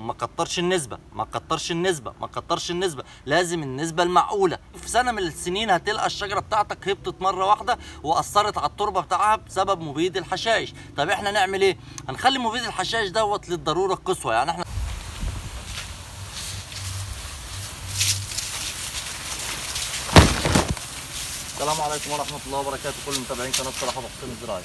يوم ما كترش النسبه ما كترش النسبه ما كترش النسبه لازم النسبه المعقوله في سنه من السنين هتلقى الشجره بتاعتك هبطت مره واحده واثرت على التربه بتاعها بسبب مبيد الحشائش طب احنا نعمل ايه هنخلي مبيد الحشائش دوت للضروره القصوى يعني احنا السلام عليكم ورحمه الله وبركاته كل متابعين قناه صلاح ابو حسين الزراعي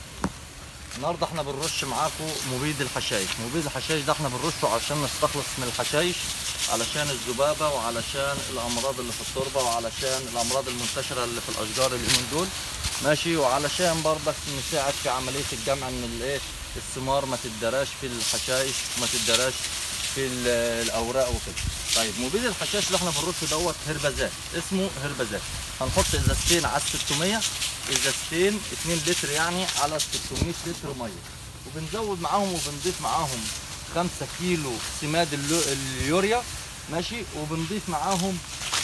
النهارده احنا بنرش معاكم مبيد الحشائش مبيد الحشائش ده احنا بنرشه عشان نستخلص من الحشائش علشان الذبابه وعلشان الامراض اللي في التربه وعلشان الامراض المنتشره اللي في الاشجار اليومين دول ماشي وعلشان برضك نساعد في عمليه الجمع ان الايه الثمار ما تدراش في الحشائش وما تدراش في ال- الاوراق وكده طيب مبيد الحشائش اللي احنا بنرشه دوت هربزات اسمه هربزات هنحط ازازتين على 600 ازازتين 2 لتر يعني على 600 لتر ميه وبنزود معاهم وبنضيف معاهم 5 كيلو سماد اللو- اليوريا ماشي وبنضيف معاهم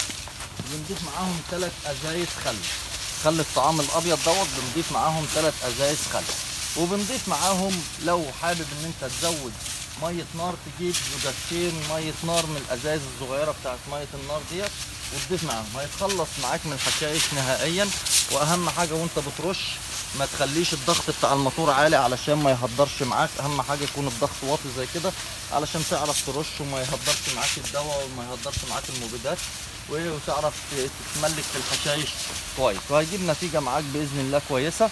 بنضيف معاهم ثلاث ازايز خل خل الطعام الابيض دوت بنضيف معاهم ثلاث ازايز خل وبنضيف معاهم لو حابب ان انت تزود ميه نار تجيب زجاجتين ميه نار من الازايز الصغيره بتاعت ميه النار ديت وتضيف معاهم هيتخلص معاك من الحشائش نهائيا واهم حاجه وانت بترش ما تخليش الضغط بتاع الموتور عالي علشان ما يهدرش معاك اهم حاجه يكون الضغط واطي زي كده علشان تعرف ترش وما يهدرش معاك الدواء وما يهدرش معاك المبيدات وايه وتعرف تتملك في الحشائش كويس وهيجيب نتيجه معاك باذن الله كويسه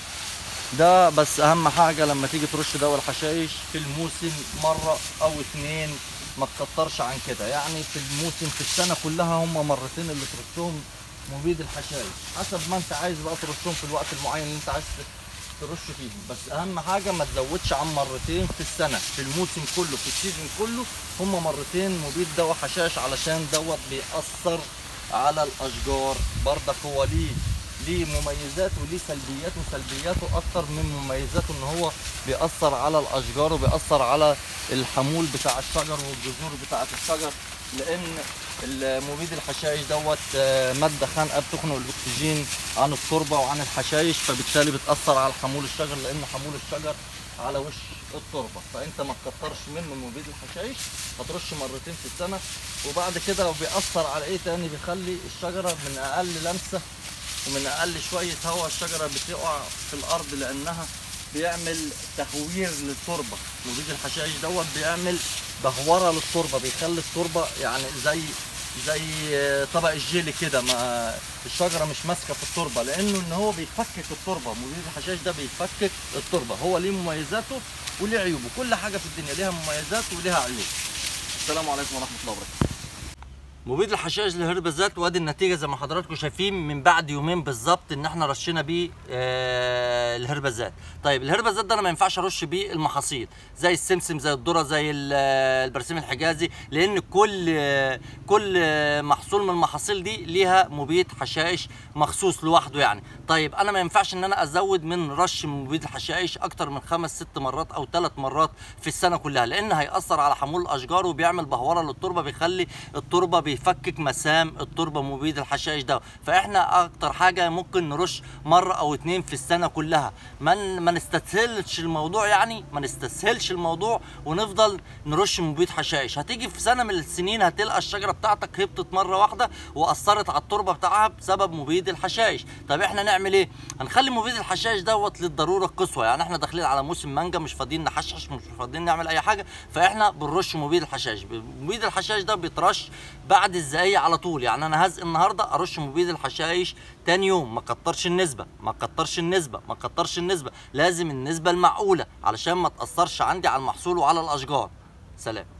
ده بس اهم حاجه لما تيجي ترش دواء الحشائش في الموسم مره او اتنين ما تكترش عن كده يعني في الموسم في السنه كلها هم مرتين اللي ترشهم مبيد الحشائش حسب ما انت عايز بقى ترشهم في الوقت المعين اللي انت عايز ترش فيهم بس اهم حاجه ما تزودش عن مرتين في السنه في الموسم كله في السيزون كله هم مرتين مبيد دواء حشائش علشان دوت بيأثر على الاشجار برضك هو ليه ليه مميزات وليه سلبيات وسلبياته اكتر من مميزاته ان هو بيأثر على الاشجار وبيأثر على الحمول بتاع الشجر والجذور بتاعه الشجر لان المبيد الحشائش دوت آه، ماده خانقه بتخنق الاكسجين عن التربه وعن الحشائش فبالتالي بتاثر على حمول الشجر لان حمول الشجر على وش التربه فانت ما تكترش منه مبيد الحشائش هترش مرتين في السنه وبعد كده بيأثر على ايه تاني بيخلي الشجره من اقل لمسه ومن اقل شويه هواء الشجره بتقع في الارض لانها بيعمل تهوير للتربه مبيد الحشائش دوت بيعمل بهوره للتربه بيخلي التربه يعني زي زي طبق الجيلي كده ما الشجره مش ماسكه في التربه لانه ان هو بيفكك التربه مبيد الحشائش ده بيفكك التربه هو ليه مميزاته وليه عيوبه كل حاجه في الدنيا ليها مميزات وليها عيوب السلام عليكم ورحمه الله وبركاته مبيد الحشائش للهربزات وادي النتيجه زي ما حضراتكم شايفين من بعد يومين بالظبط ان احنا رشينا بيه آه الهربزات طيب الهربزات ده انا ما ينفعش ارش بيه المحاصيل زي السمسم زي الذره زي ال- آه، البرسيم الحجازي لان كل آه، كل آه، محصول من المحاصيل دي ليها مبيد حشائش مخصوص لوحده يعني طيب انا ما ينفعش ان انا ازود من رش مبيد الحشائش اكتر من خمس ست مرات او ثلاث مرات في السنه كلها لان هياثر على حمول الاشجار وبيعمل بهوره للتربه بيخلي التربه بيفكك مسام التربه مبيد الحشائش ده فاحنا اكتر حاجه ممكن نرش مره او اتنين في السنه كلها ما ن- ما نستسهلش الموضوع يعني ما نستسهلش الموضوع ونفضل نرش مبيد حشائش هتيجي في سنه من السنين هتلقى الشجره بتاعتك هبطت مره واحده واثرت على التربه بتاعها بسبب مبيد الحشائش طب احنا نعمل ايه هنخلي مبيد الحشائش دوت للضروره القصوى يعني احنا داخلين على موسم مانجا مش فاضيين نحشش مش فاضيين نعمل اي حاجه فاحنا بنرش مبيد الحشائش مبيد الحشائش ده بيترش بعد الزقايق على طول يعني انا هزق النهارده ارش مبيد الحشائش تاني يوم ما كترش النسبه ما كترش النسبه ما كترش النسبه لازم النسبه المعقوله علشان ما تاثرش عندي على المحصول وعلى الاشجار سلام